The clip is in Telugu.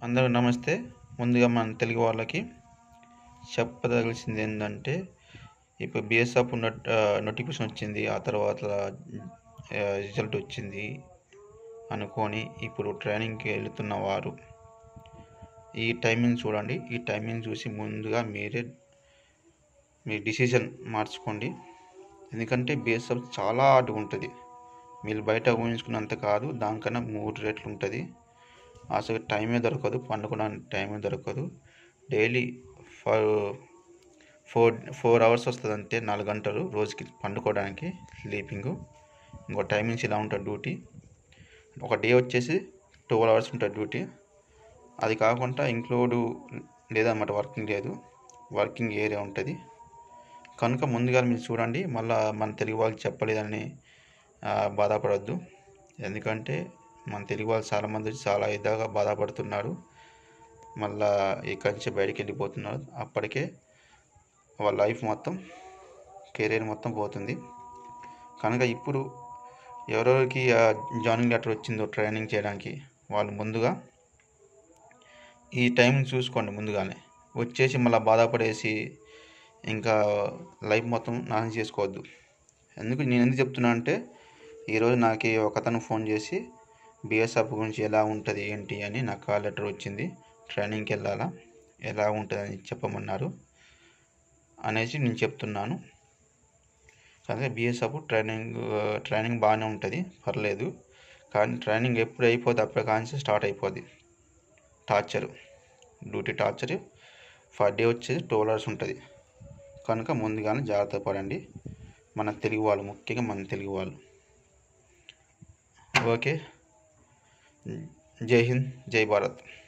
అందరూ నమస్తే ముందుగా మన తెలుగు వాళ్ళకి చెప్పదలసింది ఏంటంటే ఇప్పుడు బిఎస్ఎఫ్ నోటిఫికేషన్ వచ్చింది ఆ తర్వాత రిజల్ట్ వచ్చింది అనుకొని ఇప్పుడు ట్రైనింగ్కి వెళుతున్న వారు ఈ టైమింగ్ చూడండి ఈ టైమింగ్ చూసి ముందుగా మీరే మీ డిసిజన్ మార్చుకోండి ఎందుకంటే బిఎస్ఎఫ్ చాలా హార్డ్ ఉంటుంది మీరు బయట ఊహించుకున్నంత కాదు దానికన్నా మూడు రెట్లు ఉంటుంది అసలు టైమే దొరకదు పండుకోవడానికి టైమే దొరకదు daily four four four hours వస్తుంది అంతే నాలుగు గంటలు రోజుకి పండుకోవడానికి స్లీపింగ్ ఇంకో టైమింగ్స్ ఇలా ఉంటుంది డ్యూటీ ఒక డే వచ్చేసి ట్వెల్వ్ అవర్స్ ఉంటుంది డ్యూటీ అది కాకుండా ఇంక్లూడ్ లేదన్నమాట వర్కింగ్ లేదు వర్కింగ్ ఏరియా ఉంటుంది కనుక ముందుగా మీరు చూడండి మళ్ళీ మన తెలుగు వాళ్ళకి చెప్పలేదని బాధపడద్దు ఎందుకంటే మన తెలుగు వాళ్ళు చాలామంది చాలా ఇదిగా బాధపడుతున్నారు మళ్ళా ఇక్కడి నుంచి బయటికి వెళ్ళిపోతున్నారు అప్పటికే వాళ్ళ లైఫ్ మొత్తం కెరీర్ మొత్తం పోతుంది కనుక ఇప్పుడు ఎవరెవరికి జాయినింగ్ లెటర్ వచ్చిందో ట్రైనింగ్ చేయడానికి వాళ్ళు ముందుగా ఈ టైం చూసుకోండి ముందుగానే వచ్చేసి మళ్ళీ బాధపడేసి ఇంకా లైఫ్ మొత్తం నాశనం చేసుకోవద్దు ఎందుకు నేను ఎందుకు చెప్తున్నా అంటే ఈరోజు నాకు ఒకతను ఫోన్ చేసి బిఎస్ఎఫ్ గురించి ఎలా ఉంటుంది ఏంటి అని నాకు కాల్ లెటర్ వచ్చింది ట్రైనింగ్కి వెళ్ళాలా ఎలా ఉంటుందని చెప్పమన్నారు అనేసి నేను చెప్తున్నాను కానీ బిఎస్ఎఫ్ ట్రైనింగ్ ట్రైనింగ్ బాగానే ఉంటుంది పర్లేదు కానీ ట్రైనింగ్ ఎప్పుడు అయిపోద్ది అప్పుడు కానీ స్టార్ట్ అయిపోద్ది torture duty torture per day వచ్చేసి ట్వెల్వ్ అవర్స్ ఉంటుంది కనుక ముందుగానే జాగ్రత్త పడండి మన తెలుగు వాళ్ళు ముఖ్యంగా మన తెలుగు వాళ్ళు ఓకే జై హింద్ జై భారత్